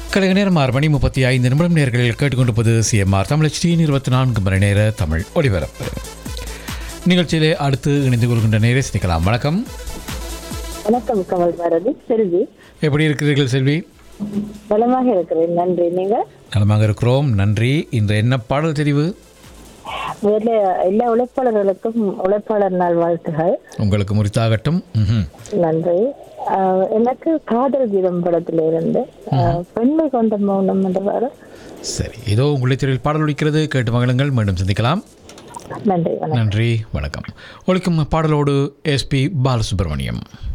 கலைக நேரம் ஆறு மணி முப்பத்தி ஐந்து நிமிடம் நேர்களில் கேட்டுக்கொண்டிருப்பது சிஎம்ஆர் தமிழ் டி இருபத்தி நான்கு மணி நேர தமிழ் ஒளிபரப்பு நிகழ்ச்சியிலே அடுத்து இணைந்து கொள்கின்ற நேரை சிந்திக்கலாம் வணக்கம் வணக்கம் கமல் பாரதி செல்வி எப்படி இருக்கிறீர்கள் செல்வி நலமாக இருக்கிறேன் நன்றி நீங்க நலமாக இருக்கிறோம் நன்றி இன்று என்ன பாடல் தெரிவு முதல்ல எல்லா உழைப்பாளர்களுக்கும் உழைப்பாளர் நாள் வாழ்த்துகள் உங்களுக்கு முறித்தாகட்டும் ம்ஹும். நன்றி ஆஹ் எனக்கு காதல் கீதம் படத்துல இருந்து ஆஹ் பெண்மை கொண்ட மௌனம் என்ற பாடல் சரி இதோ உங்களை திரையில் பாடல் ஒலிக்கிறது கேட்டு மகளுங்கள் மீண்டும் சந்திக்கலாம் நன்றி வணக்கம் நன்றி வணக்கம் ஒழிக்கும் பாடலோடு எஸ்பி பாலசுப்ரமணியம்